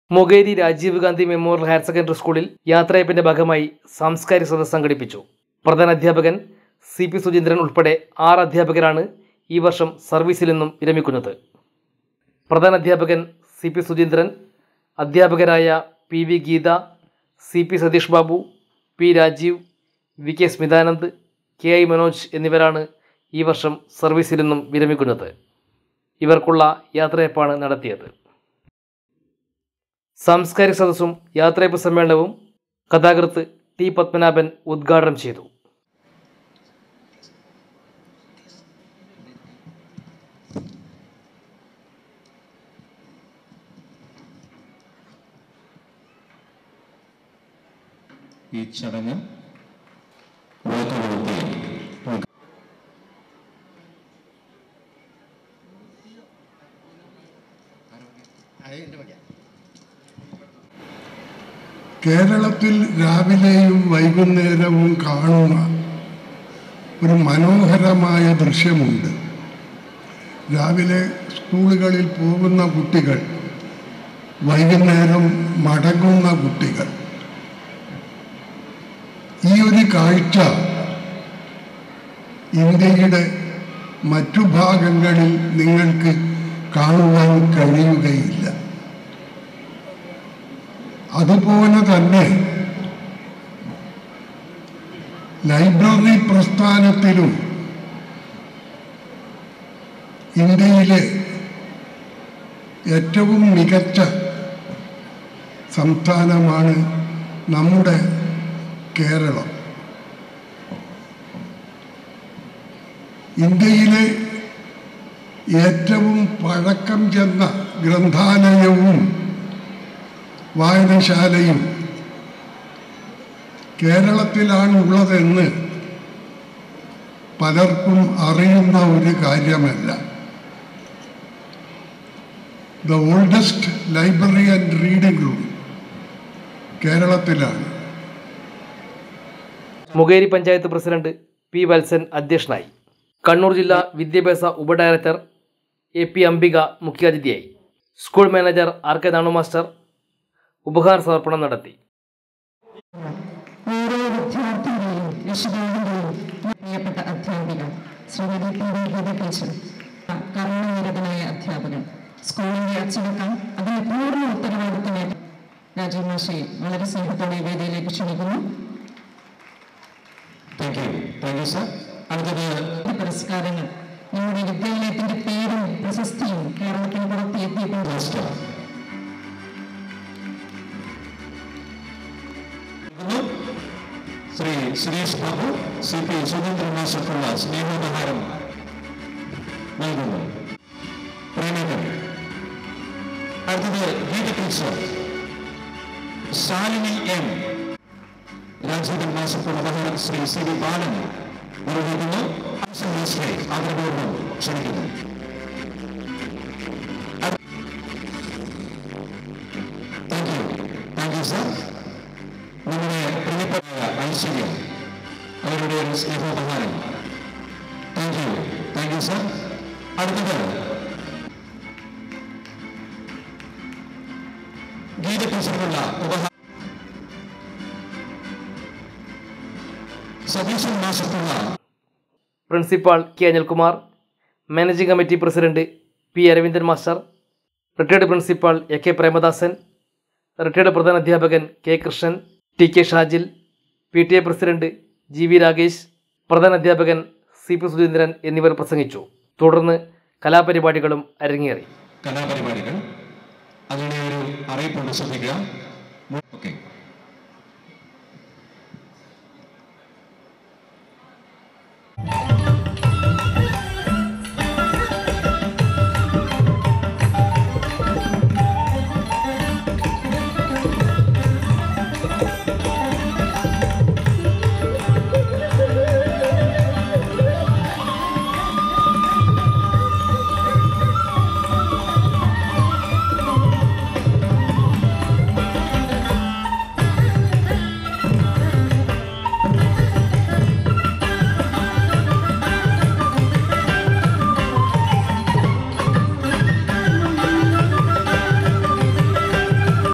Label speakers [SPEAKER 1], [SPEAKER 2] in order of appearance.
[SPEAKER 1] Mokeri Rajiv Gandhi memorial higher secondary സ്കൂളിൽ യാത്രയപ്പിന്റെ ഭാഗമായി സാംസ്കാരിക സദസ്സ് സംഘടിപ്പിച്ചു പ്രധാന അധ്യാപകൻ സി പി സുചീന്ദ്രൻ ഉൾപ്പെടെ ആറ് അധ്യാപകരാണ് ഈ വർഷം സർവീസിൽ നിന്നും വിരമിക്കുന്നത് പ്രധാന അധ്യാപകൻ സി പി സുചീന്ദ്രൻ അധ്യാപകരായ P V Geetha C P Satheesh Babu P Rajeev V K Smithanand K I Manoj എന്നിവരാണ് ഈ വർഷം സർവീസിൽ നിന്നും വിരമിക്കുന്നത് ഇവർക്കുള്ള യാത്രയപ്പാണ് നടത്തിയത് സാംസ്കാരിക സദസ്സും യാത്രയപ്പ് സമ്മേളനവും കഥാകൃത്ത് ടി പത്മനാഭൻ ഉദ്ഘാടനം ചെയ്തു
[SPEAKER 2] ഈ ചടങ്ങ് വാക്കുകൊടുത്തി
[SPEAKER 3] കേരളത്തിൽ രാവിലെയും വൈകുന്നേരവും കാണുന്ന ഒരു മനോഹരമായ ദൃശ്യമുണ്ട് രാവിലെ സ്കൂളുകളിൽ പോകുന്ന കുട്ടികൾ വൈകുന്നേരം മടങ്ങുന്ന കുട്ടികൾ ഈ ഒരു കാഴ്ച ഇന്ത്യയുടെ മറ്റു ഭാഗങ്ങളിൽ നിങ്ങൾക്ക് കാണുവാൻ കഴിയുകയില്ല അതുപോലെ തന്നെ ലൈബ്രറി പ്രസ്ഥാനത്തിലും ഇന്ത്യയിലെ ഏറ്റവും മികച്ച സംസ്ഥാനമാണ് നമ്മുടെ കേരളം ഇന്ത്യയിലെ ഏറ്റവും പഴക്കം ചെന്ന ഗ്രന്ഥാലയവും വായനശാലയും കേരളത്തിലാണ് ഉള്ളതെന്ന് പലർക്കും അറിയുന്ന ഒരു കാര്യമല്ല the oldest library and reading room കേരളത്തിലാണ്
[SPEAKER 1] മുകേരി പഞ്ചായത്ത് പ്രസിഡന്റ് പി വത്സൻ അധ്യക്ഷനായി കണ്ണൂർ ജില്ലാ വിദ്യാഭ്യാസ ഉപഡയറക്ടർ എ പി അംബിക മുഖ്യാതിഥിയായി school manager R K Nanu master ഉപഹാര സമർപ്പണം നടത്തി
[SPEAKER 4] ഓരോ വിദ്യാർത്ഥിയുടെയും രക്ഷിതാവിന്റെയും പ്രിയപ്പെട്ട അധ്യാപിക Shrimati P V Geetha teacher കർമ്മനിരതനായ അധ്യാപകൻ സ്കൂളിന്റെ അച്ചടക്കം അതിന്റെ പൂർണ്ണ ഉത്തരവാദിത്തമേറ്റ് രാജീവ് മാഷയെ വളരെ സ്നേഹത്തോടെ ഈ വേദിയിലേക്ക് ക്ഷണിക്കുന്നു
[SPEAKER 2] thank you thank you sir അടുത്തത്
[SPEAKER 4] ഈ പുരസ്കാരങ്ങൾ നമ്മുടെ വിദ്യാലയത്തിന്റെ പേരും പ്രശസ്തിയും കേരളത്തിന് പുറത്ത് എത്തിയിട്ടുണ്ട്
[SPEAKER 2] ശ്രീ സുരേഷ് ബാബു സി പി സുരേന്ദ്രൻ മാഷക്കുള്ള സ്നേഹോപഹാരം നൽകുന്നു പ്രണയം അടുത്തത് ഗീത ടീച്ചർ ശാലിനി എം രാജീവൻ മാഷക്കുള്ള ഉപഹാരം ശ്രീ സി വി ബാലൻ നിർവഹിക്കുന്നു ശ്രീ ആദരപൂർവ്വം ക്ഷണിക്കുന്നു thank you thank you sir നമ്മുടെ പ്രിയപ്പെട്ട ഐശ്വര്യം അവരുടെ ഒരു സ്നേഹോപഹാരം thank you thank you sir അടുത്തത് ഗീത ടീച്ചറിനുള്ള ഉപഹാരം സതീശൻ മാസത്തുള്ള
[SPEAKER 1] principal K Anilkumar managing committee president P Aravindan master retired principal A K Premadasan retired പ്രധാന അധ്യാപകൻ K Krishnan T K Shajil P T A president G V Ragesh പ്രധാന അധ്യാപകൻ സി പി സുധീന്ദ്രൻ എന്നിവർ പ്രസംഗിച്ചു തുടർന്ന് കലാപരിപാടികളും അരങ്ങേറി
[SPEAKER 2] കലാപരിപാടികൾ അതിനെ ഒരു അറിയിപ്പുണ്ട് ശ്രദ്ധിക്കുക ഓക്കെ